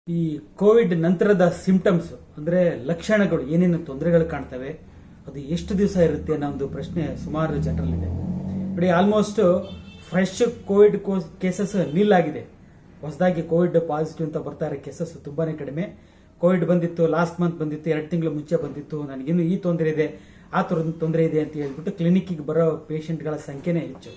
ಈ ಕೋವಿಡ್ ನಂತರದ ಸಿಂಪ್ಟಮ್ಸ್ ಅಂದ್ರೆ ಲಕ್ಷಣಗಳು ಏನೇನು ತೊಂದರೆಗಳು ಕಾಣ್ತವೆ ಅದು ಎಷ್ಟು ದಿವಸ ಇರುತ್ತೆ ಅನ್ನೋ ಒಂದು ಪ್ರಶ್ನೆ ಸುಮಾರು ಜನರಲ್ಲಿದೆ ನೋಡಿ almost fresh covid cases nil ಆಗಿದೆ ಹೊಸದಾಗಿ ಕೋವಿಡ್ ಪಾಸಿಟಿವ್ ಅಂತ ಬರ್ತಾ ಇರೋ ಕೇಸಸ್ ತುಂಬಾನೇ ಕಡಿಮೆ ಕೋವಿಡ್ ಬಂದಿತ್ತು ಲಾಸ್ಟ್ ಮಂತ್ ಬಂದಿತ್ತು ಎರಡು ತಿಂಗಳು ಮುಂಚೆ ಬಂದಿತ್ತು ನನಗಿನ್ನು ಈ ತೊಂದರೆ ಇದೆ ಆ ಥರದ ತೊಂದರೆ ಇದೆ ಅಂತ ಹೇಳ್ಬಿಟ್ಟು ಕ್ಲಿನಿಕ್ಗೆ ಬರೋ ಪೇಷಂಟ್ಗಳ ಸಂಖ್ಯೆನೇ ಹೆಚ್ಚು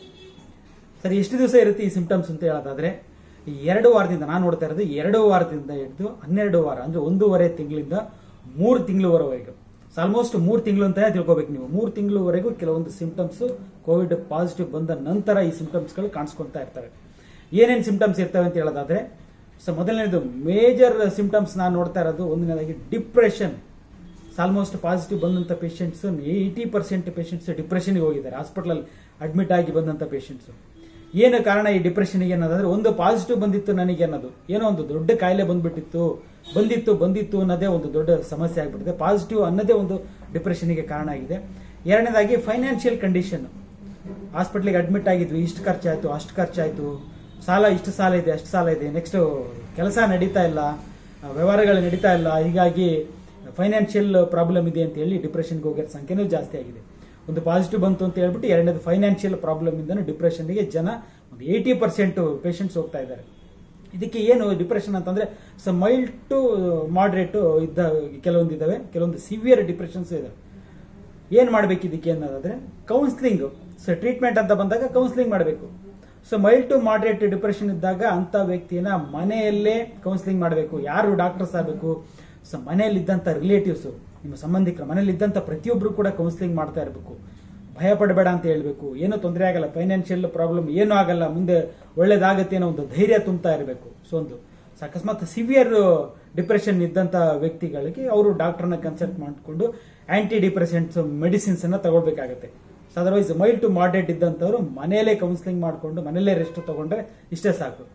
ಸರಿ ಎಷ್ಟು ದಿವಸ ಇರುತ್ತೆ ಈ ಸಿಂಪ್ಟಮ್ಸ್ ಅಂತ ಹೇಳೋದಾದ್ರೆ ಈ ಎರಡು ವಾರದಿಂದ ನಾನು ನೋಡ್ತಾ ಇರೋದು ಎರಡು ವಾರದಿಂದ ಹಿಡಿದು ಹನ್ನೆರಡು ವಾರ ಅಂದ್ರೆ ಒಂದೂವರೆ ತಿಂಗಳಿಂದ ಮೂರು ತಿಂಗಳವರೆಗೂ ಆಲ್ಮೋಸ್ಟ್ ಮೂರು ತಿಂಗಳು ಅಂತಾನೆ ತಿಳ್ಕೊಬೇಕು ನೀವು ಮೂರು ತಿಂಗಳವರೆಗೂ ಕೆಲವೊಂದು ಸಿಂಪ್ಟಮ್ಸ್ ಕೋವಿಡ್ ಪಾಸಿಟಿವ್ ಬಂದ ನಂತರ ಈ ಸಿಂಪ್ಟಮ್ಸ್ಗಳು ಕಾಣಿಸ್ಕೊಳ್ತಾ ಇರ್ತವೆ ಏನೇನು ಸಿಂಪ್ಟಮ್ಸ್ ಇರ್ತವೆ ಅಂತ ಹೇಳೋದಾದ್ರೆ ಸೊ ಮೊದಲನೇದು ಮೇಜರ್ ಸಿಂಪ್ಟಮ್ಸ್ ನಾನು ನೋಡ್ತಾ ಇರೋದು ಒಂದನೇದಾಗಿ ಡಿಪ್ರೆಷನ್ ಆಲ್ಮೋಸ್ಟ್ ಪಾಸಿಟಿವ್ ಬಂದಂತ ಪೇಷಂಟ್ಸ್ ಏಯ್ಟಿ ಪರ್ಸೆಂಟ್ ಪೇಷಂಟ್ಸ್ ಡಿಪ್ರೆಷನ್ಗೆ ಹೋಗಿದ್ದಾರೆ ಹಾಸ್ಪಿಟಲ್ ಅಡ್ಮಿಟ್ ಆಗಿ ಬಂದಂತ ಪೇಷಂಟ್ಸ್ ಏನು ಕಾರಣ ಈ ಡಿಪ್ರೆಷನ್ಗೆ ಅನ್ನೋದಾದ್ರೆ ಒಂದು ಪಾಸಿಟಿವ್ ಬಂದಿತ್ತು ನನಗೆ ಅನ್ನೋದು ಏನೋ ಒಂದು ದೊಡ್ಡ ಕಾಯಿಲೆ ಬಂದ್ಬಿಟ್ಟಿತ್ತು ಬಂದಿತ್ತು ಬಂದಿತ್ತು ಅನ್ನೋದೇ ಒಂದು ದೊಡ್ಡ ಸಮಸ್ಯೆ ಆಗ್ಬಿಟ್ಟಿದೆ ಪಾಸಿಟಿವ್ ಅನ್ನೋದೇ ಒಂದು ಡಿಪ್ರೆಷನ್ಗೆ ಕಾರಣ ಆಗಿದೆ ಎರಡನೇದಾಗಿ ಫೈನಾನ್ಷಿಯಲ್ ಕಂಡೀಷನ್ ಹಾಸ್ಪಿಟ್ಲಿಗೆ ಅಡ್ಮಿಟ್ ಆಗಿದ್ವಿ ಇಷ್ಟು ಖರ್ಚಾಯ್ತು ಅಷ್ಟು ಖರ್ಚಾಯ್ತು ಸಾಲ ಇಷ್ಟು ಸಾಲ ಇದೆ ಅಷ್ಟು ಸಾಲ ಇದೆ ನೆಕ್ಸ್ಟ್ ಕೆಲಸ ನಡೀತಾ ಇಲ್ಲ ಆ, ವ್ಯವಹಾರಗಳು ನಡೀತಾ ಇಲ್ಲ ಹೀಗಾಗಿ ಫೈನಾನ್ಷಿಯಲ್ ಪ್ರಾಬ್ಲಮ್ ಇದೆ ಅಂತ ಹೇಳಿ ಡಿಪ್ರೆಷನ್ಗೆ ಹೋಗಿರೋ ಸಂಖ್ಯೆನೂ ಜಾಸ್ತಿ ಆಗಿದೆ ಒಂದು ಪಾಸಿಟಿವ್ ಬಂತು ಅಂತ ಹೇಳ್ಬಿಟ್ಟು ಎರಡನೇದು ಫೈನಾನ್ಷಿಯಲ್ ಪ್ರಾಬ್ಲಮ್ ಇಂದನೂ ಡಿಪ್ರೆಷನ್ಗೆ ಜನ ಒಂದು ಏಯ್ಟಿ ಪರ್ಸೆಂಟ್ ಪೇಷಂಟ್ಸ್ ಹೋಗ್ತಾ ಇದ್ದಾರೆ ಇದಕ್ಕೆ ಏನು ಡಿಪ್ರೆಷನ್ ಅಂತಂದ್ರೆ ಸೊ ಮೈಲ್ಡ್ ಟು ಮಾಡ್ರೇಟ್ ಇದ್ದ ಕೆಲವೊಂದು ಇದಾವೆ ಕೆಲವೊಂದು ಸಿವಿಯರ್ ಡಿಪ್ರೆಷನ್ಸ್ ಇದಾವೆ ಏನ್ ಮಾಡ್ಬೇಕು ಇದಕ್ಕೆ ಅನ್ನೋದಾದ್ರೆ ಕೌನ್ಸಿಲಿಂಗ್ ಸೊ ಟ್ರೀಟ್ಮೆಂಟ್ ಅಂತ ಬಂದಾಗ ಕೌನ್ಸಿಲಿಂಗ್ ಮಾಡಬೇಕು so mild to moderate depression ಇದ್ದಾಗ ಅಂತ ವ್ಯಕ್ತಿನ ಮನೆಯಲ್ಲೇ ಕೌನ್ಸಿಲಿಂಗ್ ಮಾಡಬೇಕು ಯಾರು ಡಾಕ್ಟರ್ಸ್ ಆಗಬೇಕು ಸೊ ಮನೆಯಲ್ಲಿ ಇದ್ದಂತ ರಿಲೇಟಿವ್ಸ್ ನಿಮ್ಮ ಸಂಬಂಧಿಕರು ಮನೇಲಿ ಇದ್ದಂತ ಪ್ರತಿಯೊಬ್ಬರು ಕೂಡ ಕೌನ್ಸಿಲಿಂಗ್ ಮಾಡ್ತಾ ಇರಬೇಕು ಭಯ ಪಡಬೇಡ ಅಂತ ಹೇಳ್ಬೇಕು ಏನೂ ತೊಂದರೆ ಆಗಲ್ಲ ಫೈನಾನ್ಷಿಯಲ್ ಪ್ರಾಬ್ಲಮ್ ಏನೂ ಆಗಲ್ಲ ಮುಂದೆ ಒಳ್ಳೇದಾಗತ್ತೆ ಅನ್ನೋ ಒಂದು ಧೈರ್ಯ ತುಂಬ್ತಾ ಇರಬೇಕು ಸೊ ಒಂದು ಸೊ ಅಕಸ್ಮಾತ್ ಸಿವಿಯರ್ ಡಿಪ್ರೆಷನ್ ಇದ್ದಂತ ವ್ಯಕ್ತಿಗಳಿಗೆ ಅವರು ಡಾಕ್ಟರ್ನ ಕನ್ಸಲ್ಟ್ ಮಾಡಿಕೊಂಡು ಆಂಟಿ ಡಿಪ್ರೆಸೆಂಟ್ಸ್ ಮೆಡಿಸಿನ್ಸ್ ಅನ್ನ ತಗೊಳ್ಬೇಕಾಗತ್ತೆ so otherwise mild to moderate ಇದ್ದಂಥವ್ರು ಮನೆಯಲ್ಲೇ ಕೌನ್ಸಿಲಿಂಗ್ ಮಾಡಿಕೊಂಡು ಮನೆಯಲ್ಲೇ ರೆಸ್ಟ್ ತಗೊಂಡ್ರೆ ಇಷ್ಟೇ ಸಾಕು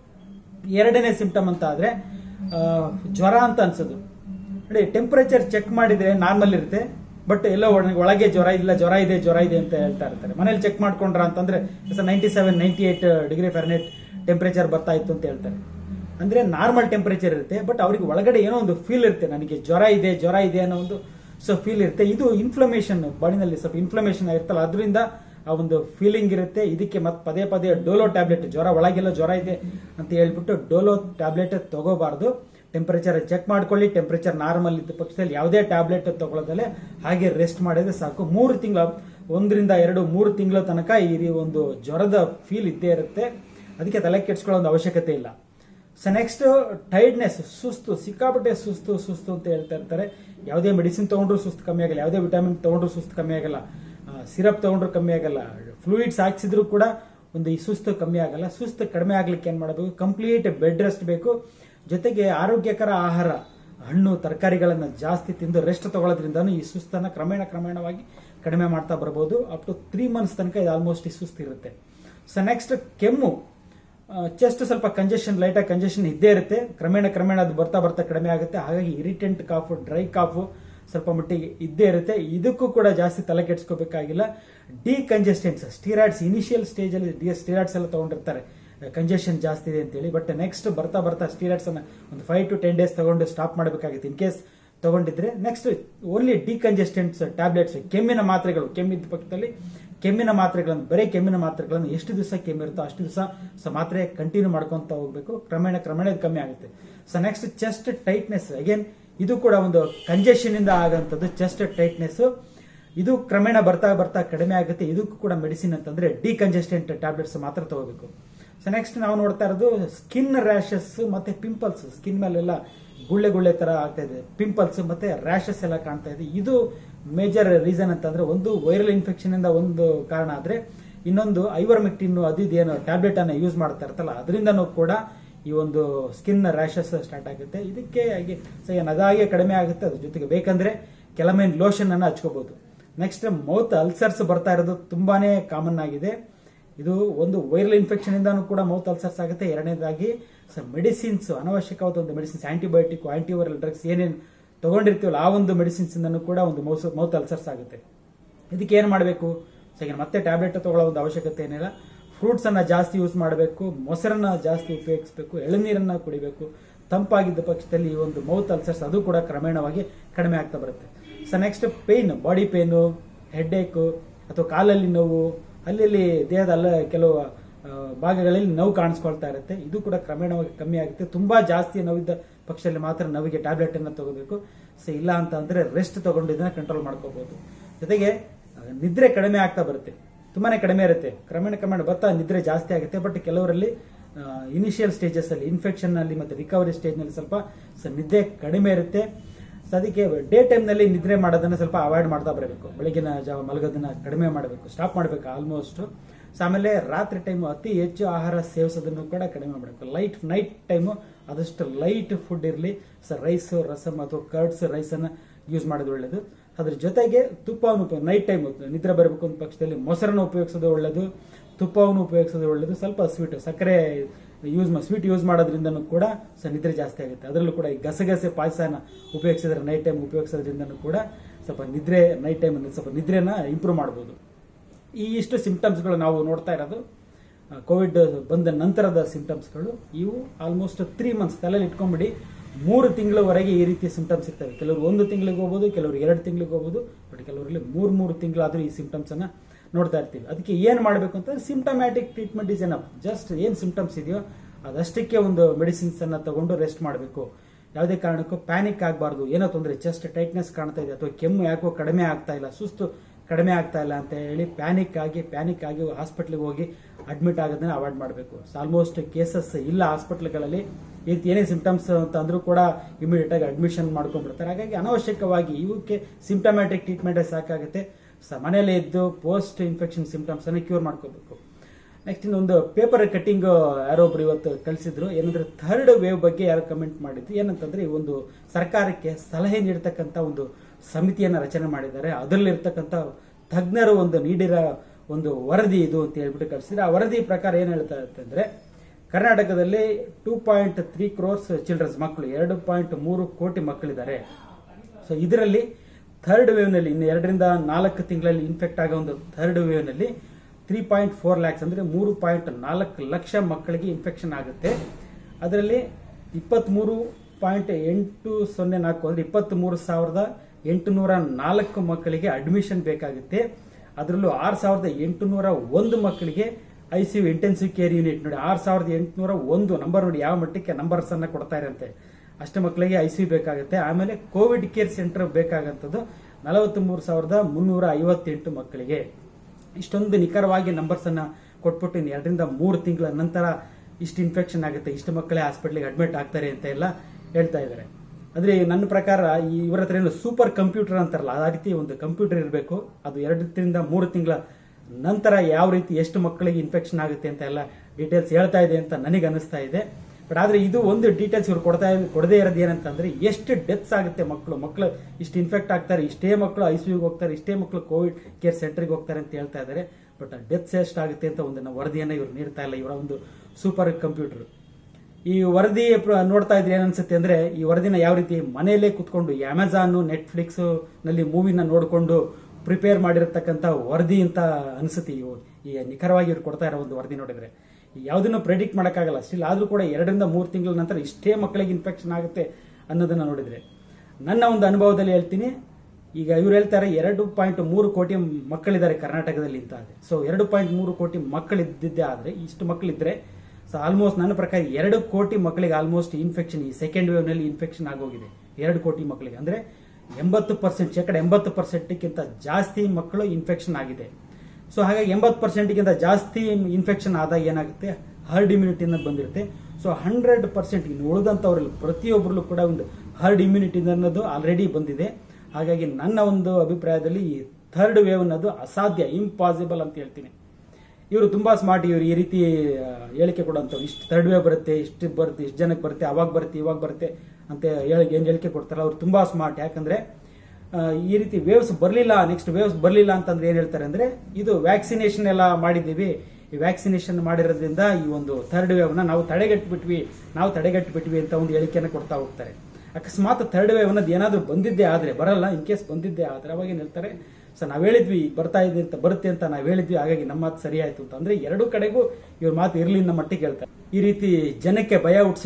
ಎರಡನೇ ಸಿಂಪ್ಟಮ್ ಅಂತ ಆದ್ರೆ ಆ, ಜ್ವರ ಅಂತ ಅನ್ಸೋದು ನೋಡಿ ಟೆಂಪರೇಚರ್ ಚೆಕ್ ಮಾಡಿದ್ರೆ ನಾರ್ಮಲ್ ಇರುತ್ತೆ ಬಟ್ ಎಲ್ಲ ಒಳಗೆ ಜ್ವರ ಇಲ್ಲ ಜ್ವರ ಇದೆ ಜ್ವರ ಇದೆ ಅಂತ ಹೇಳ್ತಾ ಇರ್ತಾರೆ ಮನೇಲಿ ಚೆಕ್ ಮಾಡ್ಕೊಂಡ್ರ ಅಂತಂದ್ರೆ ninety seven ninety eight degree fahrenheit temperature ಬರ್ತಾ ಇತ್ತು ಅಂತ ಹೇಳ್ತಾರೆ ಅಂದ್ರೆ ನಾರ್ಮಲ್ ಟೆಂಪರೇಚರ್ ಇರುತ್ತೆ ಬಟ್ ಅವ್ರಿಗೆ ಒಳಗಡೆ ಏನೋ ಒಂದು ಫೀಲ್ ಇರುತ್ತೆ ನನಗೆ ಜ್ವರ ಇದೆ ಜ್ವರ ಇದೆ ಅನ್ನೋ ಒಂದು ಸೊ ಫೀಲ್ ಇರುತ್ತೆ ಇದು ಇನ್ಫ್ಲಮೇಷನ್ ಬಾಡಿನಲ್ಲಿ ಸ್ವಲ್ಪ ಇನ್ಫ್ಲಮೇಷನ್ ಆಗಿರ್ತಲ್ಲ ಅದರಿಂದ ಆ ಒಂದು ಫೀಲಿಂಗ್ ಇರುತ್ತೆ ಇದಕ್ಕೆ ಮತ್ತೆ ಪದೇ ಪದೇ ಡೋಲೋ ಟ್ಯಾಬ್ಲೆಟ್ ಜ್ವರ ಒಳಗೆಲ್ಲ ಜ್ವರ ಇದೆ ಅಂತ ಹೇಳ್ಬಿಟ್ಟು ಡೋಲೋ ಟ್ಯಾಬ್ಲೆಟ್ ತಗೋಬಾರ್ದು ಟೆಂಪರೇಚರ್ ಚೆಕ್ ಮಾಡ್ಕೊಳ್ಳಿ ಟೆಂಪರೇಚರ್ ನಾರ್ಮಲ್ ಇದ್ದ ಪಕ್ಷದಲ್ಲಿ ಯಾವುದೇ ಟ್ಯಾಬ್ಲೆಟ್ ತಗೊಳ್ಳೋದಲ್ಲೇ ಹಾಗೆ ರೆಸ್ಟ್ ಮಾಡಿದ್ರೆ ಸಾಕು ಮೂರು ತಿಂಗಳ ಒಂದರಿಂದ ಎರಡು ಮೂರು ತಿಂಗಳ ತನಕ ಈ ರೀ- ಒಂದು ಜ್ವರದ ಫೀಲ್ ಇದ್ದೇ ಇರುತ್ತೆ ಅದಕ್ಕೆ ತಲೆ ಕೆಡ್ಸ್ಕೊಳ್ಳೋ ಒಂದು ಅವಶ್ಯಕತೆ ಇಲ್ಲ ಸೊ ನೆಕ್ಸ್ಟ್ ಟೈರ್ಡ್ನೆಸ್ ಸುಸ್ತು ಸಿಕ್ಕಾಪಟ್ಟೆ ಸುಸ್ತು ಸುಸ್ತು ಅಂತ ಹೇಳ್ತಾ ಇರ್ತಾರೆ ಯಾವುದೇ ಮೆಡಿಸಿನ್ ತಗೊಂಡ್ರು ಸುಸ್ತು ಕಮ್ಮಿ ಆಗಲ್ಲ ಯಾವುದೇ ವಿಟಮಿನ್ ತಗೊಂಡ್ರು ಸುಸ್ತು ಕಮ್ಮಿ ಆಗಲ್ಲ ಸಿರಪ್ ತಗೊಂಡ್ರು ಕಮ್ಮಿ ಆಗಲ್ಲ ಫ್ಲೂಯಿಡ್ಸ್ ಹಾಕ್ಸಿದ್ರು ಕೂಡ ಒಂದು ಈ ಸುಸ್ತು ಕಮ್ಮಿ ಆಗಲ್ಲ ಸುಸ್ತು ಕಡಿಮೆ ಆಗ್ಲಿಕ್ಕೆ ಏನ್ ಮಾಡಬೇಕು ಕಂಪ್ಲೀಟ್ ಬೆಡ್ ರೆಸ್ಟ್ ಬೇಕು ಜೊತೆಗೆ ಆರೋಗ್ಯಕರ ಆಹಾರ ಹಣ್ಣು ತರಕಾರಿಗಳನ್ನ ಜಾಸ್ತಿ ತಿಂದು ರೆಸ್ಟ್ ತಗೊಳ್ಳೋದ್ರಿಂದನೂ ಈ ಸುಸ್ತನ್ನ ಕ್ರಮೇಣ ಕ್ರಮೇಣವಾಗಿ ಕಡಿಮೆ ಮಾಡ್ತಾ ಬರ್ಬೋದು ಅಪ್ ಟು ತ್ರೀ ಮಂತ್ಸ್ ತನಕ ಇದು ಆಲ್ಮೋಸ್ಟ್ ಈ ಸುಸ್ತು ಇರುತ್ತೆ ಸೊ ನೆಕ್ಸ್ಟ್ ಕೆಮ್ಮು ಚೆಸ್ಟ್ ಸ್ವಲ್ಪ ಕಂಜೆಷನ್ ಲೈಟಾಗಿ ಕಂಜೆಷನ್ ಇದ್ದೇ ಇರುತ್ತೆ ಕ್ರಮೇಣ ಕ್ರಮೇಣ ಅದು ಬರ್ತಾ ಬರ್ತಾ ಕಡಿಮೆ ಆಗುತ್ತೆ ಹಾಗಾಗಿ ಇರಿಟೆಂಟ್ ಕಾಫು ಡ್ರೈ ಕಾಫು ಸ್ವಲ್ಪ ಮಟ್ಟಿಗೆ ಇದ್ದೇ ಇರುತ್ತೆ ಇದಕ್ಕೂ ಕೂಡ ಜಾಸ್ತಿ ತಲೆ ಕೆಡಿಸ್ಕೋಬೇಕಾಗಿಲ್ಲ decongestants steroids initial stage ಅಲ್ಲಿ ಡಿ ಸ್ಟೀರಾಯ್ಡ್ಸ್ ಎಲ್ಲ ತಗೊಂಡಿರ್ತಾರೆ ಕಂಜೆಷನ್ ಜಾಸ್ತಿ ಇದೆ ಅಂತೇಳಿ ಬಟ್ ನೆಕ್ಸ್ಟ್ ಬರ್ತಾ ಬರ್ತಾ ಸ್ಟೀರಾಯ್ಡ್ಸ್ ಅನ್ನ ಒಂದು ಫೈವ್ ಟು ಟೆನ್ ಡೇಸ್ ತಗೊಂಡು ಸ್ಟಾಪ್ ಮಾಡಬೇಕಾಗುತ್ತೆ ಇನ್ ಕೇಸ್ ತಗೊಂಡಿದ್ರೆ ನೆಕ್ಸ್ಟ್ ಓನ್ಲಿ ಡಿಕಂಜೆಸ್ಟೆಂಟ್ಸ್ ಟ್ಯಾಬ್ಲೆಟ್ಸ್ ಕೆಮ್ಮಿನ ಮಾತ್ರೆಗಳು ಕೆಮ್ಮಿದ್ದ ಪಕ್ಷದಲ್ಲಿ ಕೆಮ್ಮಿನ ಮಾತ್ರೆಗಳನ್ನು ಬರೀ ಕೆಮ್ಮಿನ ಮಾತ್ರೆಗಳನ್ನು ಎಷ್ಟು ದಿವಸ ಕೆಮ್ಮಿರುತ್ತೋ ಅಷ್ಟು ದಿವಸ ಸೊ ಮಾತ್ರೆ ಕಂಟಿನ್ಯೂ ಮಾಡ್ಕೊಂತ ಹೋಗ್ಬೇಕು ಕ್ರಮೇಣ ಕ್ರಮೇಣ ಇದು ಕಮ್ಮಿ ಆಗುತ್ತೆ so next chest tightness again ಇದು ಕೂಡ ಒಂದು ಕಂಜೆಷನ್ ಇಂದ ಆಗಂತದ್ದು ಚೆಸ್ಟ್ ಟೈಟ್ನೆಸ್ ಇದು ಕ್ರಮೇಣ ಬರ್ತಾ ಬರ್ತಾ ಕಡಿಮೆ ಆಗುತ್ತೆ ಇದಕ್ಕೂ ಕೂಡ ಮೆಡಿಸಿನ್ ಅಂತಂದ್ರೆ ಡಿಕಂಜೆಸ್ಟೆಂಟ್ ಟ್ಯಾಬ್ಲೆಟ್ಸ್ ಮಾತ್ರ ತಗೋಬೇಕು ಸೊ ನೆಕ್ಸ್ಟ್ ನಾವು ನೋಡ್ತಾ ಇರೋದು ಸ್ಕಿನ್ ರ್ಯಾಷಸ್ ಮತ್ತೆ ಪಿಂಪಲ್ಸ್ ಸ್ಕಿನ್ ಮೇಲೆಲ್ಲ ಗುಳ್ಳೆ ಗುಳ್ಳೆ ತರ ಆಗ್ತಾ ಇದೆ ಪಿಂಪಲ್ಸ್ ಮತ್ತೆ ರ್ಯಾಷಸ್ ಎಲ್ಲ ಕಾಣ್ತಾ ಇದೆ ಇದು ಮೇಜರ್ ರೀಸನ್ ಅಂತಂದ್ರೆ ಒಂದು ವೈರಲ್ ಇನ್ಫೆಕ್ಷನ್ ಇಂದ ಒಂದು ಕಾರಣ ಆದ್ರೆ ಇನ್ನೊಂದು ಐವರ್ಮೆಕ್ಟಿನ್ ಅದು ಇದೇನು ಟ್ಯಾಬ್ಲೆಟ್ ಅನ್ನ ಯೂಸ್ ಮಾಡ್ತಾ ಇರ್ತಲ್ಲ ಅದರಿಂದನೂ ಕೂಡ ಈ ಒಂದು ಸ್ಕಿನ್ ರ್ಯಾಷಸ್ ಸ್ಟಾರ್ಟ್ ಆಗುತ್ತೆ ಇದಕ್ಕೆ ಹಾಗೆ ಸೊ ಏನು ಅದಾಗೆ ಕಡಿಮೆ ಆಗುತ್ತೆ ಅದ್ರ ಜೊತೆಗೆ ಬೇಕಂದ್ರೆ ಕೆಲಮೇನ್ ಲೋಷನ್ ಅನ್ನ ಹಚ್ಕೋಬಹುದು ನೆಕ್ಸ್ಟ್ ಮೌತ್ ಅಲ್ಸರ್ಸ್ ಬರ್ತಾ ಇರೋದು ತುಂಬಾನೇ ಕಾಮನ್ ಆಗಿದೆ ಇದು ಒಂದು ವೈರಲ್ ಇನ್ಫೆಕ್ಷನ್ ಇಂದಾನು ಕೂಡ ಮೌತ್ ಅಲ್ಸರ್ಸ್ ಆಗುತ್ತೆ ಎರಡನೇದಾಗಿ ಮೆಡಿಸಿನ್ಸ್ ಅನವಶ್ಯಕವಾದ ಒಂದು ಮೆಡಿಸಿನ್ಸ್ ಆಂಟಿಬಯೋಟಿಕ್ ಆಂಟಿವೈರಲ್ ಡ್ರಗ್ಸ್ ಏನೇನು ತಗೊಂಡಿರ್ತೀವಲ್ಲ ಆ ಒಂದು ಮೆಡಿಸಿನ್ಸ್ ಇಂದನೂ ಕೂಡ ಒಂದು ಮೌಸ್ ಮೌತ್ ಅಲ್ಸರ್ಸ್ ಆಗುತ್ತೆ ಇದಕ್ಕೆ ಏನ್ ಮಾಡಬೇಕು ಸೊ ಈಗ ಮತ್ತೆ ಟ್ಯಾಬ್ಲೆಟ್ ತಗೊಳ್ಳೋ ಒಂದು ಅವಶ್ಯಕತೆ ಏನಿಲ್ಲ ಫ್ರೂಟ್ಸ್ ಅನ್ನ ಜಾಸ್ತಿ ಯೂಸ್ ಮಾಡಬೇಕು ಮೊಸರನ್ನ ಜಾಸ್ತಿ ಉಪಯೋಗಿಸಬೇಕು ಎಳನೀರನ್ನ ಕುಡಿಬೇಕು ತಂಪಾಗಿದ್ದ ಪಕ್ಷದಲ್ಲಿ ಈ ಒಂದು ಮೌತ್ ಅಲ್ಸರ್ಸ್ ಅದು ಕೂಡ ಕ್ರಮೇಣವಾಗಿ ಕಡಿಮೆ ಆಗ್ತಾ ಬರುತ್ತೆ so next pain body pain headache ಅಥವಾ ಕಾಲಲ್ಲಿ ನೋವು ಅಲ್ಲಿ ದೇಹದ ಅಲ್ಲ ಕೆಲವು ಆ, ಭಾಗಗಳಲ್ಲಿ ನೋವು ಕಾಣಿಸ್ಕೊಳ್ತಾ ಇರುತ್ತೆ ಇದು ಕೂಡ ಕ್ರಮೇಣವಾಗಿ ಕಮ್ಮಿ ಆಗುತ್ತೆ ತುಂಬಾ ಜಾಸ್ತಿ ನೋವಿದ್ದ ಪಕ್ಷದಲ್ಲಿ ಮಾತ್ರ ನೋವಿಗೆ ಟ್ಯಾಬ್ಲೆಟ್ ಅನ್ನ ತಗೋಬೇಕು ಸೊ ಇಲ್ಲ ಅಂತ ಅಂದ್ರೆ ರೆಸ್ಟ್ ತಗೊಂಡು ಇದನ್ನ ಕಂಟ್ರೋಲ್ ಮಾಡ್ಕೋಬಹುದು ಜೊತೆಗೆ ಆ, ನಿದ್ರೆ ಕಡಿಮೆ ಆಗ್ತಾ ಬರುತ್ತೆ ತುಂಬಾನೇ ಕಡಿಮೆ ಇರುತ್ತೆ ಕ್ರಮೇಣ ಕ್ರಮೇಣ ಬರ್ತಾ ನಿದ್ರೆ ಜಾಸ್ತಿ ಆಗುತ್ತೆ ಬಟ್ ಕೆಲವರಲ್ಲಿ ಇನಿಷಿಯಲ್ ಸ್ಟೇಜಸ್ ಅಲ್ಲಿ ಇನ್ಫೆಕ್ಷನ್ ನಲ್ಲಿ ಮತ್ತೆ ರಿಕವರಿ ಸ್ಟೇಜ್ ನಲ್ಲಿ ಸ್ವಲ್ಪ ಸ- ನಿದ್ದೆ ಕಡಿಮೆ ಇರುತ್ತೆ ಸೊ ಅದಕ್ಕೆ ಡೇ ಟೈಮ್ ನಲ್ಲಿ ನಿದ್ರೆ ಮಾಡೋದನ್ನ ಸ್ವಲ್ಪ ಅವಾಯ್ಡ್ ಮಾಡ್ತಾ ಬರಬೇಕು ಬೆಳಗಿನ ಜಾವ ಮಲಗೋದನ್ನ ಕಡಿಮೆ ಮಾಡಬೇಕು ಸ್ಟಾಪ್ ಮಾಡಬೇಕು ಆಲ್ಮೋಸ್ಟ್ ಸೊ ಆಮೇಲೆ ರಾತ್ರಿ ಟೈಮ್ ಅತಿ ಹೆಚ್ಚು ಆಹಾರ ಸೇವಿಸೋದನ್ನು ಕೂಡ ಕಡಿಮೆ ಮಾಡಬೇಕು ಲೈಟ್ ನೈಟ್ ಟೈಮು ಆದಷ್ಟು ಲೈಟ್ ಫುಡ್ ಇರಲಿ ಸೊ ರೈಸ್ ರಸಮ್ ಅಥವಾ ಕರ್ಡ್ಸ್ ರೈಸ್ ಅನ್ನ ಯೂಸ್ ಮಾಡೋದು ಒಳ್ಳೇದು ಅದ್ರ ಜೊತೆಗೆ ತುಪ್ಪವನ್ನು ನೈಟ್ ಟೈಮ್ ನಿದ್ರೆ ಬರಬೇಕು ಅಂತ ಪಕ್ಷದಲ್ಲಿ ಮೊಸರನ್ನು ಉಪಯೋಗಿಸೋದು ಒಳ್ಳೇದು ತುಪ್ಪವನ್ನು ಉಪಯೋಗಿಸೋದು ಒಳ್ಳೇದು ಸ್ವಲ್ಪ ಸ್ವೀಟ್ ಸಕ್ಕರೆ ಯೂಸ್ ಸ್ವೀಟ್ ಯೂಸ್ ಮಾಡೋದ್ರಿಂದನೂ ಕೂಡ ಸೊ ನಿದ್ರೆ ಜಾಸ್ತಿ ಆಗುತ್ತೆ ಅದರಲ್ಲೂ ಕೂಡ ಈ ಗಸಗಸೆ ಪಾಯಸನ ಉಪಯೋಗಿಸಿದ್ರೆ ನೈಟ್ ಟೈಮ್ ಉಪಯೋಗಿಸೋದ್ರಿಂದನೂ ಕೂಡ ಸ್ವಲ್ಪ ನಿದ್ರೆ ನೈಟ್ ಟೈಮ್ ಸ್ವಲ್ಪ ನಿದ್ರೆನ ಇಂಪ್ರೂವ್ ಮಾಡ್ಬೋದು ಈ ಇಷ್ಟು ಸಿಂಪ್ಟಮ್ಸ್ಗಳು ನಾವು ನೋಡ್ತಾ ಇರೋದು ಕೋವಿಡ್ ಬಂದ ನಂತರದ ಸಿಂಪ್ಟಮ್ಸ್ಗಳು ಇವು ಆಲ್ಮೋಸ್ಟ್ ತ್ರೀ ಮಂತ್ಸ್ ತಲೆಯಲ್ಲಿ ಇಟ್ಕೊಂಡ್ಬಿಡಿ ಮೂರು ತಿಂಗಳವರೆಗೆ ಈ ರೀತಿಯ ಸಿಂಪ್ಟಮ್ಸ್ ಇರ್ತವೆ ಕೆಲವರು ಒಂದು ತಿಂಗಳಿಗೆ ಹೋಗ್ಬೋದು ಕೆಲವರು ಎರಡು ತಿಂಗಳಿಗೆ ಹೋಗ್ಬೋದು ಬಟ್ ಕೆಲವರಲ್ಲಿ ಮೂರು ಮೂರು ತಿಂಗಳಾದ್ರೂ ಈ ಸಿಂಪ್ಟಮ್ಸ್ ಅನ್ನ ನೋಡ್ತಾ ಇರ್ತೀವಿ ಅದಕ್ಕೆ ಏನ್ ಮಾಡಬೇಕು ಅಂತಂದ್ರೆ symptomatic treatment is enough just ಏನ್ ಸಿಂಪ್ಟಮ್ಸ್ ಇದೆಯೋ ಅದಷ್ಟಕ್ಕೆ ಒಂದು ಮೆಡಿಸಿನ್ಸ್ ಅನ್ನ ತಗೊಂಡು ರೆಸ್ಟ್ ಮಾಡಬೇಕು ಯಾವುದೇ ಕಾರಣಕ್ಕೂ ಪ್ಯಾನಿಕ್ ಆಗಬಾರ್ದು ಏನೋ ತೊಂದರೆ ಚೆಸ್ಟ್ ಟೈಟ್ನೆಸ್ ಕಾಣ್ತಾ ಇದೆ ಅಥವಾ ಕೆಮ್ಮು ಯಾಕೋ ಕಡಿಮೆ ಆಗ್ತಾ ಇಲ್ಲ ಸುಸ್ತು ಕಡಿಮೆ ಆಗ್ತಾ ಇಲ್ಲ ಅಂತ ಹೇಳಿ ಪ್ಯಾನಿಕ್ ಆಗಿ ಪ್ಯಾನಿಕ್ ಆಗಿ ಹಾಸ್ಪಿಟ್ಲಿಗೆ ಹೋಗಿ ಅಡ್ಮಿಟ್ ಆಗೋದನ್ನ ಅವಾಯ್ಡ್ ಮಾಡಬೇಕು ಆಲ್ಮೋಸ್ಟ್ ಕೇಸಸ್ ಇಲ್ಲ ಹಾಸ್ಪಿಟ್ಲ್ಗಳಲ್ಲಿ ಈ ರೀತಿ ಏನೇ ಸಿಂಪ್ಟಮ್ಸ್ ಅಂತ ಅಂದ್ರೂ ಕೂಡ ಇಮಿಡಿಯೇಟ್ ಆಗಿ ಅಡ್ಮಿಷನ್ ಮಾಡ್ಕೊಂಡ್ಬಿಡ್ತಾರೆ ಹಾಗಾಗಿ ಅನಾವಶ್ಯಕವಾಗಿ ಇವಕ್ಕೆ ಸಿಂಪ್ಟಮ್ಯಾಟಿಕ್ ಟ್ರೀಟ್ಮೆಂಟ್ ಸಾಕಾಗುತ್ತೆ ಸ ಮನೆಯಲ್ಲೇ ಇದ್ದು ಪೋಸ್ಟ್ ಇನ್ಫೆಕ್ಷನ್ ಸಿಂಪ್ಟಮ್ಸ್ ಅನ್ನು ಕ್ಯೂರ್ ಮಾಡ್ಕೋಬೇಕು ನೆಕ್ಸ್ಟ್ ಇನ್ನೊಂದು ಪೇಪರ್ ಕಟ್ಟಿಂಗ್ ಯಾರೊಬ್ರು ಇವತ್ತು ಕಳಿಸಿದ್ರು ಏನಂದ್ರೆ ಥರ್ಡ್ ವೇವ್ ಬಗ್ಗೆ ಯಾರು ಕಮೆಂಟ್ ಮಾಡಿದ್ದು ಏನಂತಂದ್ರೆ ಈ ಒಂದು ಸರ್ಕಾರಕ್ಕೆ ಸಲಹೆ ನೀಡತಕ್ಕಂತ ಒಂದು ಸಮಿತಿಯನ್ನ ರಚನೆ ಮಾಡಿದ್ದಾರೆ ಅದರಲ್ಲಿರ್ತಕ್ಕಂಥ ತಜ್ಞರು ಒಂದು ನೀಡಿರೋ ಒಂದು ವರದಿ ಇದು ಅಂತ ಹೇಳ್ಬಿಟ್ಟು ಕಳಿಸಿದ್ರೆ ಆ ವರದಿ ಪ್ರಕಾರ ಏನ್ ಹೇಳ್ತಾ ಅಂತಂದ್ರೆ ಕರ್ನಾಟಕದಲ್ಲಿ two point three crores childrens ಮಕ್ಕಳು ಎರಡು ಪಾಯಿಂಟ್ ಮೂರು ಕೋಟಿ ಮಕ್ಕಳಿದ್ದಾರೆ ಸೊ ಇದರಲ್ಲಿ ಥರ್ಡ್ ವೇವ್ ನಲ್ಲಿ ಇನ್ನು ಎರಡರಿಂದ ನಾಲ್ಕು ತಿಂಗಳಲ್ಲಿ ಇನ್ಫೆಕ್ಟ್ ಆಗೋ ಒಂದು ಥರ್ಡ್ ವೇವ್ ನಲ್ಲಿ ತ್ರೀ ಪಾಯಿಂಟ್ ಫೋರ್ ಲ್ಯಾಕ್ಸ್ ಅಂದ್ರೆ ಮೂರು ಪಾಯಿಂಟ್ ನಾಲ್ಕು ಲಕ್ಷ ಮಕ್ಕಳಿಗೆ ಇನ್ಫೆಕ್ಷನ್ ಆಗುತ್ತೆ ಅದರಲ್ಲಿ ಇಪ್ಪತ್ಮೂರು ಪಾಯಿಂಟ್ ಎಂಟು ಸೊನ್ನೆ ನಾಲ್ಕು ಅಂದ್ರೆ ಇಪ್ಪತ್ತ್ ಮೂರು ಸಾವಿರದ ಎಂಟುನೂರ ನಾಲ್ಕು ಮಕ್ಕಳಿಗೆ ಅಡ್ಮಿಷನ್ ಬೇಕಾಗುತ್ತೆ ಅದರಲ್ಲೂ ಆರು ಸಾವಿರದ ಎಂಟುನೂರ ಒಂದು ಮಕ್ಕಳಿಗೆ I C U intensive care unit ನೋಡಿ ಆರು ಸಾವಿರದ ಎಂಟುನೂರ ಒಂದು ನಂಬರ್ ನೋಡಿ ಯಾವ ಮಟ್ಟಕ್ಕೆ ನಂಬರ್ಸ್ ಅನ್ನ ಕೊಡ್ತಾ ಇರಂತೆ ಅಷ್ಟು ಮಕ್ಕಳಿಗೆ ಐ ಸಿ ಯು ಬೇಕಾಗುತ್ತೆ ಆಮೇಲೆ ಕೋವಿಡ್ ಕೇರ್ ಸೆಂಟರ್ ಬೇಕಾಗಂಥದ್ದು ನಲವತ್ತ್ ಮೂರು ಸಾವಿರದ ಮುನ್ನೂರ ಐವತ್ತೆಂಟು ಮಕ್ಕಳಿಗೆ ಇಷ್ಟೊಂದು ನಿಖರವಾಗಿ ನಂಬರ್ಸ್ ಅನ್ನ ಕೊಟ್ಬಿಟ್ಟು ಇನ್ನು ಎರಡರಿಂದ ಮೂರು ತಿಂಗಳ ನಂತರ ಇಷ್ಟು ಇನ್ಫೆಕ್ಷನ್ ಆಗುತ್ತೆ ಇಷ್ಟು ಮಕ್ಕಳೇ ಹಾಸ್ಪಿಟ್ಲಿಗೆ ಅಡ್ಮಿಟ್ ಆಗ್ತಾರೆ ಅಂತ ಎಲ್ಲ ಹೇಳ್ತಾ ಇದ್ದಾರೆ ಅಂದ್ರೆ ನನ್ನ ಪ್ರಕಾರ ಈ ಇವರ ಹತ್ರ ಏನು ಸೂಪರ್ ಕಂಪ್ಯೂಟರ್ ಅಂತಾರಲ್ಲ ಆ ರೀತಿ ಒಂದು ಕಂಪ್ಯೂಟರ್ ಇರಬೇಕು ಅದು ಎರಡರಿಂದ ಮೂರು ತಿಂಗಳ ನಂತರ ಯಾವ ರೀತಿ ಎಷ್ಟು ಮಕ್ಕಳಿಗೆ ಇನ್ಫೆಕ್ಷನ್ ಆಗುತ್ತೆ ಅಂತ ಎಲ್ಲ ಡೀಟೇಲ್ಸ್ ಹೇಳ್ತಾ ಇದೆ ಅಂತ ನನಗೆ ಅನಿಸ್ತಾ ಇದೆ ಬಟ್ ಆದ್ರೆ ಇದು ಒಂದು ಡೀಟೇಲ್ಸ್ ಇವ್ರು ಕೊಡ್ತಾ ಕೊಡದೇ ಇರೋದು ಏನಂತಂದ್ರೆ ಎಷ್ಟು ಡೆತ್ಸ್ ಆಗುತ್ತೆ ಮಕ್ಕಳು ಮಕ್ಕಳು ಇಷ್ಟು ಇನ್ಫೆಕ್ಟ್ ಆಗ್ತಾರೆ ಇಷ್ಟೇ ಮಕ್ಕಳು ಐ ಸಿ ಹೋಗ್ತಾರೆ ಇಷ್ಟೇ ಮಕ್ಕಳು ಕೋವಿಡ್ ಕೇರ್ ಸೆಂಟರ್ಗೆ ಹೋಗ್ತಾರೆ ಅಂತ ಹೇಳ್ತಾ ಇದ್ದಾರೆ ಬಟ್ ಡೆತ್ಸ್ ಎಷ್ಟಾಗುತ್ತೆ ಅಂತ ಒಂದು ವರದಿಯನ್ನು ಇವ್ರು ನೀಡ್ತಾ ಇಲ್ಲ ಇವರ ಒಂದು ಸೂಪರ್ ಕಂಪ್ಯೂಟರ್ ಈ ವರದಿ ಪ್ರ- ನೋಡ್ತಾ ಇದ್ರೆ ಏನನ್ಸುತ್ತೆ ಅಂದ್ರೆ ಈ ವರದಿನ ಯಾವ ರೀತಿ ಮನೆಯಲ್ಲೇ ಕುತ್ಕೊಂಡು ಈ ಅಮೆಜಾನ್ ನೆಟ್ಫ್ಲಿಕ್ಸ್ ನಲ್ಲಿ ಮೂವಿನ ನೋಡ್ಕೊಂಡು ಪ್ರಿಪೇರ್ ಮಾಡಿರತಕ್ಕಂತ ವರದಿ ಅಂತ ಅನ್ಸುತ್ತೆ ಇವು ಈ ನಿಖರವಾಗಿ ಇವ್ರು ಕೊಡ್ತಾ ಇರೋ ಒಂದು ವರದಿ ನೋಡಿದ್ರೆ ಯಾವುದನ್ನು ಪ್ರೆಡಿಕ್ಟ್ ಮಾಡೋಕ್ಕಾಗಲ್ಲ ಸ್ಟಿಲ್ ಆದ್ರೂ ಕೂಡ ಎರಡರಿಂದ ಮೂರು ತಿಂಗಳ ನಂತರ ಇಷ್ಟೇ ಮಕ್ಕಳಿಗೆ ಇನ್ಫೆಕ್ಷನ್ ಆಗುತ್ತೆ ಅನ್ನೋದನ್ನ ನೋಡಿದ್ರೆ ನನ್ನ ಒಂದು ಅನುಭವದಲ್ಲಿ ಹೇಳ್ತೀನಿ ಈಗ ಇವ್ರು ಹೇಳ್ತಾರೆ ಎರಡು ಪಾಯಿಂಟ್ ಮೂರು ಕೋಟಿ ಮಕ್ಕಳಿದ್ದಾರೆ ಕರ್ನಾಟಕದಲ್ಲಿ ಅಂತ ಸೊ ಎರಡು ಪಾಯಿಂಟ್ ಮೂರು ಕೋಟಿ ಮಕ್ಕಳಿದ್ದಿದ್ದೇ ಆದ್ರೆ ಇಷ್ಟು ಮಕ್ಕಳಿದ್ರೆ ಸೊ ಆಲ್ಮೋಸ್ಟ್ ನನ್ನ ಪ್ರಕಾರ ಎರಡು ಕೋಟಿ ಮಕ್ಕಳಿಗೆ ಆಲ್ಮೋಸ್ಟ್ ಇನ್ಫೆಕ್ಷನ್ ಈ ಸೆಕೆಂಡ್ ವೇವ್ ನಲ್ಲಿ ಇನ್ಫೆಕ್ಷನ್ ಆಗೋಗಿದೆ ಎರಡು ಕೋಟಿ ಮಕ್ಕಳಿಗೆ ಅಂದ್ರೆ ಎಂಬತ್ತು ಪರ್ಸೆಂಟ್ ಶೇಕಡ ಎಂಬತ್ತು ಪರ್ಸೆಂಟ್ಗಿಂತ ಜಾಸ್ತಿ ಮಕ್ಕಳು ಇನ್ಫೆಕ್ಷನ್ ಆಗಿದೆ ಸೊ ಹಾಗಾಗಿ ಎಂಬತ್ತು ಪರ್ಸೆಂಟ್ಗಿಂತ ಜಾಸ್ತಿ ಇನ್ಫೆಕ್ಷನ್ ಆದಾಗ ಏನಾಗುತ್ತೆ ಹರ್ಡ್ ಇಮ್ಯುನಿಟಿ ಅನ್ನೋದು ಬಂದಿರುತ್ತೆ ಸೊ ಹಂಡ್ರೆಡ್ ಪರ್ಸೆಂಟ್ ಇನ್ನು ಉಳಿದಂಥವ್ರಲ್ಲಿ ಪ್ರತಿಯೊಬ್ಬರಲ್ಲೂ ಕೂಡ ಒಂದು ಹರ್ಡ್ ಇಮ್ಯುನಿಟಿ ಅನ್ನೋದು ಆಲ್ರೆಡಿ ಬಂದಿದೆ ಹಾಗಾಗಿ ನನ್ನ ಒಂದು ಅಭಿಪ್ರಾಯದಲ್ಲಿ ಈ ಥರ್ಡ್ ವೇವ್ ಅನ್ನೋದು ಅಸಾಧ್ಯ ಇಂಪಾಸಿಬಲ್ ಅಂತ ಹೇಳ್ತೀನಿ ಇವರು ತುಂಬಾ ಸ್ಮಾರ್ಟ್ ಇವರು ಈ ರೀತಿ ಆ, ಹೇಳಿಕೆ ಕೊಡುವಂಥವ್ರು ಇಷ್ಟು ಥರ್ಡ್ ವೇವ್ ಬರುತ್ತೆ ಇಷ್ಟು ಬರುತ್ತೆ ಇಷ್ಟು ಜನಕ್ಕೆ ಬರುತ್ತೆ ಅವಾಗ ಬರುತ್ತೆ ಇವಾಗ ಬರುತ್ತೆ ಅಂತ ಹೇಳಿ ಏನ್ ಹೇಳಿಕೆ ಕೊಡ್ತಾರಲ್ಲ ಅವ್ರು ತುಂಬಾ ಸ್ಮಾರ್ಟ್ ಯಾಕಂದ್ರೆ ಆ, ಈ ರೀತಿ ವೇವ್ಸ್ ಬರಲಿಲ್ಲ ನೆಕ್ಸ್ಟ್ ವೇವ್ಸ್ ಬರಲಿಲ್ಲ ಅಂತಂದ್ರೆ ಏನ್ ಹೇಳ್ತಾರೆ ಅಂದ್ರೆ ಇದು ವ್ಯಾಕ್ಸಿನೇಷನ್ ಎಲ್ಲ ಮಾಡಿದ್ದೀವಿ ಈ ವ್ಯಾಕ್ಸಿನೇಷನ್ ಮಾಡಿರೋದ್ರಿಂದ ಈ ಒಂದು ಥರ್ಡ್ ವೇವ್ ನ ನಾವು ತಡೆಗಟ್ಟಿಬಿಟ್ವಿ ನಾವು ತಡೆಗಟ್ಟಿಬಿಟ್ವಿ ಅಂತ ಒಂದು ಹೇಳಿಕೆಯನ್ನು ಕೊಡ್ತಾ ಹೋಗ್ತಾರೆ ಅಕಸ್ಮಾತ್ ಥರ್ಡ್ ವೇವ್ ಅನ್ನೋದು ಏನಾದ್ರೂ ಬಂದಿದ್ದೇ ಆದ್ರೆ ಬರಲ್ಲ ಇನ್ ಕೇಸ್ ಬಂದಿದ್ದೇ ಆದ್ರೆ ಅವಾಗ ಏನ್ ಹೇಳ್ತಾರೆ ಸೊ ನಾವ್ ಹೇಳಿದ್ವಿ ಬರ್ತಾ ಇದೆ ಅಂತ ಬರುತ್ತೆ ಅಂತ ನಾವ್ ಹೇಳಿದ್ವಿ ಹಾಗಾಗಿ ನಮ್ಮ ಮಾತು ಸರಿ ಆಯ್ತು ಅಂತ ಅಂದ್ರೆ ಎರಡು ಕಡೆಗೂ ಇವ್ರ ಮಾತು ಇರ್ಲಿ ನಮ್ಮ ಮಟ್ಟಿಗೆ ಹೇಳ್ತಾರೆ ಈ ರೀತಿ ಜನಕ್ಕೆ ಭಯ ಹುಟ್ಸೋರು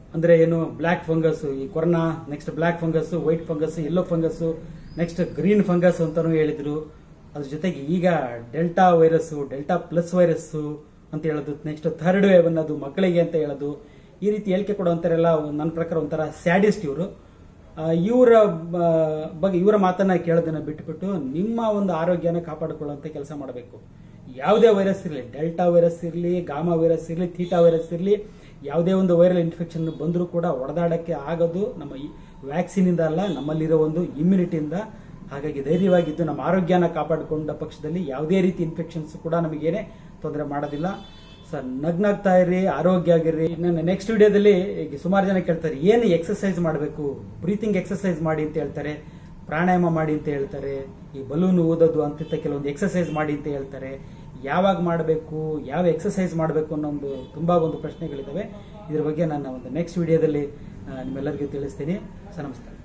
ಅಂದ್ರೆ ಏನು ಬ್ಲ್ಯಾಕ್ ಫಂಗಸ್ ಈ corona next black fungus white fungus yellow fungus next green fungus ಅಂತಾನೂ ಹೇಳಿದ್ರು ಅದ್ರ ಜೊತೆಗೆ ಈಗ delta virus delta plus virus ಅಂತ ಹೇಳೋದು ನೆಕ್ಸ್ಟ್ ಥರ್ಡ್ ವೇವ್ ಅನ್ನೋದು ಮಕ್ಕಳಿಗೆ ಅಂತ ಹೇಳೋದು ಈ ರೀತಿ ಹೇಳಿಕೆ ಕೊಡುವಂತರೆಲ್ಲ ನನ್ನ ಪ್ರಕಾರ ಒಂಥರ ಸ್ಯಾಡಿಸ್ಟ್ ಇವರು ಇವರ ಬಗ್ಗೆ ಇವರ ಮಾತನ್ನ ಕೇಳೋದನ್ನ ಬಿಟ್ಬಿಟ್ಟು ನಿಮ್ಮ ಒಂದು ಆರೋಗ್ಯನ ಕಾಪಾಡಿಕೊಳ್ಳುವಂತ ಕೆಲಸ ಮಾಡಬೇಕು ಯಾವುದೇ ವೈರಸ್ ಇರಲಿ ಡೆಲ್ಟಾ ವೈರಸ್ ಇರಲಿ ಗಾಮಾ ವೈರಸ್ ಇರಲಿ ಥೀಟಾ ವೈರಸ್ ಇರಲಿ ಯಾವುದೇ ಒಂದು ವೈರಲ್ ಇನ್ಫೆಕ್ಷನ್ ಬಂದರೂ ಕೂಡ ಹೊಡೆದಾಡಕ್ಕೆ ಆಗೋದು ನಮ್ಮ ವ್ಯಾಕ್ಸಿನ್ ಇಂದ ಅಲ್ಲ ನಮ್ಮಲ್ಲಿರೋ ಒಂದು ಇಮ್ಯುನಿಟಿಯಿಂದ ಹಾಗಾಗಿ ಧೈರ್ಯವಾಗಿದ್ದು ನಮ್ಮ ಆರೋಗ್ಯನ ಕಾಪಾಡಿಕೊಂಡ ಪಕ್ಷದಲ್ಲಿ ಯಾವುದೇ ರೀತಿ ಇನ್ಫೆಕ್ಷನ್ಸ್ ಕೂಡ ನಮಗೇನೆ ತೊಂದರೆ ಮಾಡೋದಿಲ್ಲ ಸರ್ ನಗ್ನಾಗ್ತಾ ಇರಿ ಆರೋಗ್ಯ ಆಗಿರ್ರಿ ನನ್ನ ನೆಕ್ಸ್ಟ್ ವಿಡಿಯೋದಲ್ಲಿ ಈಗ ಸುಮಾರು ಜನ ಕೇಳ್ತಾರೆ ಏನು ಎಕ್ಸರ್ಸೈಸ್ ಮಾಡಬೇಕು ಬ್ರೀತಿಂಗ್ ಎಕ್ಸರ್ಸೈಸ್ ಮಾಡಿ ಅಂತ ಹೇಳ್ತಾರೆ ಪ್ರಾಣಾಯಾಮ ಮಾಡಿ ಅಂತ ಹೇಳ್ತಾರೆ ಈ ಬಲೂನ್ ಓದೋದು ಅಂತ ಕೆಲವೊಂದು ಎಕ್ಸರ್ಸೈಸ್ ಮಾಡಿ ಅಂತ ಹೇಳ್ತಾರೆ ಯಾವಾಗ ಮಾಡಬೇಕು ಯಾವ ಎಕ್ಸರ್ಸೈಸ್ ಮಾಡಬೇಕು ಅನ್ನೋ ಒಂದು ತುಂಬಾ ಒಂದು ಪ್ರಶ್ನೆಗಳಿದ್ದಾವೆ ಇದ್ರ ಬಗ್ಗೆ ನನ್ನ ಒಂದು ನೆಕ್ಸ್ಟ್ ವಿಡಿಯೋದಲ್ಲಿ ಆ, ನಿಮ್ಮೆಲ್ಲರಿಗೂ ತಿಳಿಸ್ತೀನಿ ಸರ್ ನಮಸ್ಕಾರ